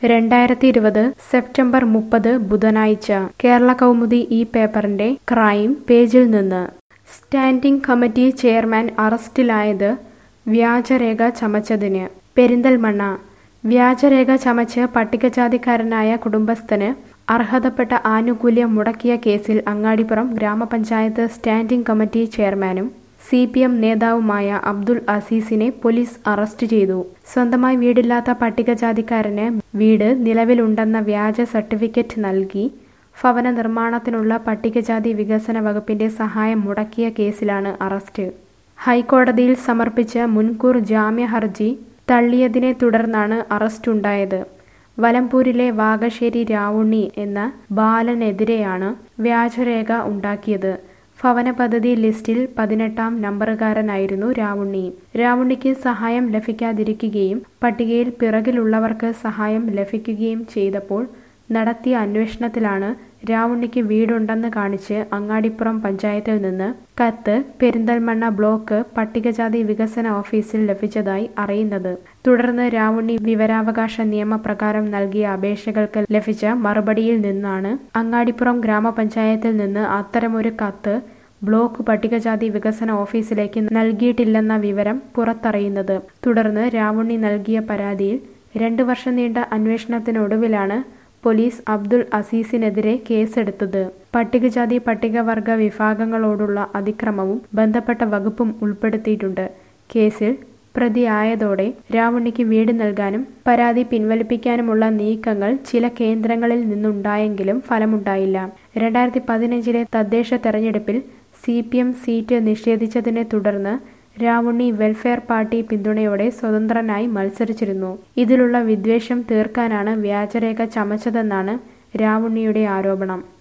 രണ്ടായിരത്തി ഇരുപത് സെപ്റ്റംബർ മുപ്പത് ബുധനാഴ്ച കേരള കൗമുദി ഈ പേപ്പറിന്റെ ക്രൈം പേജിൽ നിന്ന് സ്റ്റാൻഡിംഗ് കമ്മിറ്റി ചെയർമാൻ അറസ്റ്റിലായത് വ്യാജരേഖ ചമച്ചതിന് പെരിന്തൽമണ്ണ വ്യാജരേഖ ചമച്ച് പട്ടികജാതിക്കാരനായ കുടുംബസ്ഥന് അർഹതപ്പെട്ട ആനുകൂല്യം മുടക്കിയ കേസിൽ അങ്ങാടിപ്പുറം ഗ്രാമപഞ്ചായത്ത് സ്റ്റാൻഡിംഗ് കമ്മിറ്റി ചെയർമാനും സി പി എം നേതാവുമായ അബ്ദുൾ അസീസിനെ പോലീസ് അറസ്റ്റ് ചെയ്തു സ്വന്തമായി വീടില്ലാത്ത പട്ടികജാതിക്കാരന് വീട് നിലവിലുണ്ടെന്ന വ്യാജ സർട്ടിഫിക്കറ്റ് നൽകി ഭവന നിർമ്മാണത്തിനുള്ള പട്ടികജാതി വികസന വകുപ്പിന്റെ സഹായം മുടക്കിയ കേസിലാണ് അറസ്റ്റ് ഹൈക്കോടതിയിൽ സമർപ്പിച്ച മുൻകൂർ ജാമ്യ ഹർജി തള്ളിയതിനെ തുടർന്നാണ് അറസ്റ്റുണ്ടായത് വലമ്പൂരിലെ വാഗശ്ശേരി രാവുണ്ണി എന്ന ബാലനെതിരെയാണ് വ്യാജരേഖ ഉണ്ടാക്കിയത് ഭവന പദ്ധതി ലിസ്റ്റിൽ പതിനെട്ടാം നമ്പറുകാരനായിരുന്നു രാവുണ്ണി രാവുണ്ണിക്ക് സഹായം ലഭിക്കാതിരിക്കുകയും പട്ടികയിൽ പിറകിലുള്ളവർക്ക് സഹായം ലഭിക്കുകയും ചെയ്തപ്പോൾ നടത്തിയ അന്വേഷണത്തിലാണ് രാവുണ്ണിക്ക് വീടുണ്ടെന്ന് കാണിച്ച് അങ്ങാടിപ്പുറം പഞ്ചായത്തിൽ നിന്ന് കത്ത് പെരിന്തൽമണ്ണ ബ്ലോക്ക് പട്ടികജാതി വികസന ഓഫീസിൽ ലഭിച്ചതായി അറിയുന്നത് തുടർന്ന് രാവുണ്ണി വിവരാവകാശ നിയമപ്രകാരം നൽകിയ അപേക്ഷകൾക്ക് ലഭിച്ച മറുപടിയിൽ നിന്നാണ് അങ്ങാടിപ്പുറം ഗ്രാമപഞ്ചായത്തിൽ നിന്ന് അത്തരമൊരു കത്ത് ബ്ലോക്ക് പട്ടികജാതി വികസന ഓഫീസിലേക്ക് നൽകിയിട്ടില്ലെന്ന വിവരം പുറത്തറിയുന്നത് തുടർന്ന് രാവുണ്ണി നൽകിയ പരാതിയിൽ രണ്ടു വർഷം നീണ്ട അന്വേഷണത്തിനൊടുവിലാണ് പോലീസ് അബ്ദുൾ അസീസിനെതിരെ കേസെടുത്തത് പട്ടികജാതി പട്ടികവർഗ വിഭാഗങ്ങളോടുള്ള അതിക്രമവും ബന്ധപ്പെട്ട വകുപ്പും ഉൾപ്പെടുത്തിയിട്ടുണ്ട് കേസിൽ പ്രതിയായതോടെ രാവുണ്ണിക്ക് വീട് നൽകാനും പരാതി പിൻവലിപ്പിക്കാനുമുള്ള നീക്കങ്ങൾ ചില കേന്ദ്രങ്ങളിൽ നിന്നുണ്ടായെങ്കിലും ഫലമുണ്ടായില്ല രണ്ടായിരത്തി പതിനഞ്ചിലെ തദ്ദേശ തെരഞ്ഞെടുപ്പിൽ സി പി എം സീറ്റ് നിഷേധിച്ചതിനെ തുടർന്ന് രാവുണ്ണി വെൽഫെയർ പാർട്ടി പിന്തുണയോടെ സ്വതന്ത്രനായി മത്സരിച്ചിരുന്നു ഇതിലുള്ള വിദ്വേഷം തീർക്കാനാണ് വ്യാജരേഖ ചമച്ചതെന്നാണ് രാവുണ്ണിയുടെ ആരോപണം